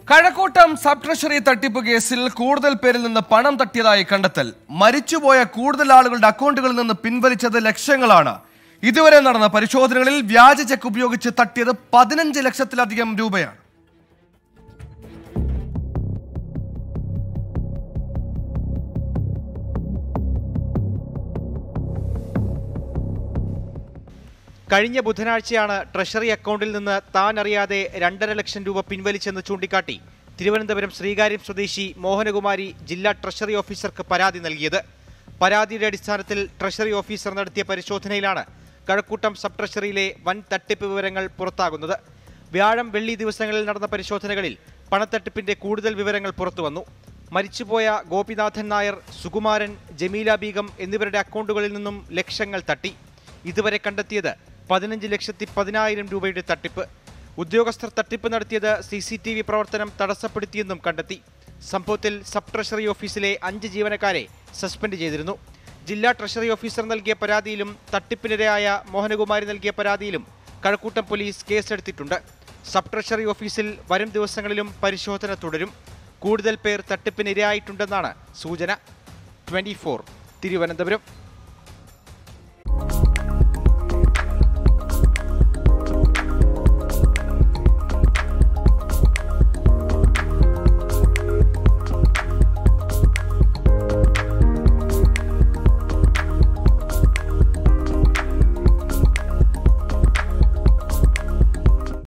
Kazhakkoottam sub treasury തട്ടിപ്പ് കേസിൽ കൂടുതൽ പേരിൽ നിന്ന് പണം തട്ടിയതായി കണ്ടെത്തൽ മരിച്ചുപോയ കൂടുതൽ ആളുകളുടെ അക്കൗണ്ടുകളിൽ നിന്ന് പിൻവലിച്ചത് ലക്ഷങ്ങളാണ് ഇതുവരെ നടന്ന പരിശോധനകളിൽ വ്യാജ ചെക്ക് ഉപയോഗിച്ച് തട്ടിയത് പതിനഞ്ച് ലക്ഷത്തിലധികം രൂപയാണ് കഴിഞ്ഞ ബുധനാഴ്ചയാണ് ട്രഷറി അക്കൗണ്ടിൽ നിന്ന് താൻ അറിയാതെ രണ്ടര ലക്ഷം രൂപ പിൻവലിച്ചെന്ന് ചൂണ്ടിക്കാട്ടി തിരുവനന്തപുരം ശ്രീകാര്യം സ്വദേശി മോഹനകുമാരി ജില്ലാ ട്രഷറി ഓഫീസർക്ക് പരാതി നൽകിയത് പരാതിയുടെ അടിസ്ഥാനത്തിൽ ട്രഷറി ഓഫീസർ നടത്തിയ പരിശോധനയിലാണ് കഴക്കൂട്ടം സബ് ട്രഷറിയിലെ വൻ തട്ടിപ്പ് വിവരങ്ങൾ പുറത്താകുന്നത് വ്യാഴം വെള്ളി ദിവസങ്ങളിൽ നടന്ന പരിശോധനകളിൽ പണത്തട്ടിപ്പിന്റെ കൂടുതൽ വിവരങ്ങൾ പുറത്തുവന്നു മരിച്ചുപോയ ഗോപിനാഥൻ നായർ സുകുമാരൻ ജമീല ബീഗം എന്നിവരുടെ അക്കൗണ്ടുകളിൽ നിന്നും ലക്ഷങ്ങൾ തട്ടി ഇതുവരെ കണ്ടെത്തിയത് പതിനഞ്ച് ലക്ഷത്തി പതിനായിരം രൂപയുടെ തട്ടിപ്പ് ഉദ്യോഗസ്ഥർ തട്ടിപ്പ് നടത്തിയത് സി സി ടി വി പ്രവർത്തനം തടസ്സപ്പെടുത്തിയെന്നും കണ്ടെത്തി സംഭവത്തിൽ സബ് ട്രഷറി ഓഫീസിലെ അഞ്ച് ജീവനക്കാരെ സസ്പെൻഡ് ചെയ്തിരുന്നു ജില്ലാ ട്രഷറി ഓഫീസർ നൽകിയ പരാതിയിലും തട്ടിപ്പിനിരയായ മോഹനകുമാരി നൽകിയ പരാതിയിലും കഴക്കൂട്ടം പോലീസ് കേസെടുത്തിട്ടുണ്ട് സബ് ട്രഷറി ഓഫീസിൽ വരും ദിവസങ്ങളിലും പരിശോധന തുടരും കൂടുതൽ പേർ തട്ടിപ്പിനിരയായിട്ടുണ്ടെന്നാണ് സൂചന ട്വന്റി തിരുവനന്തപുരം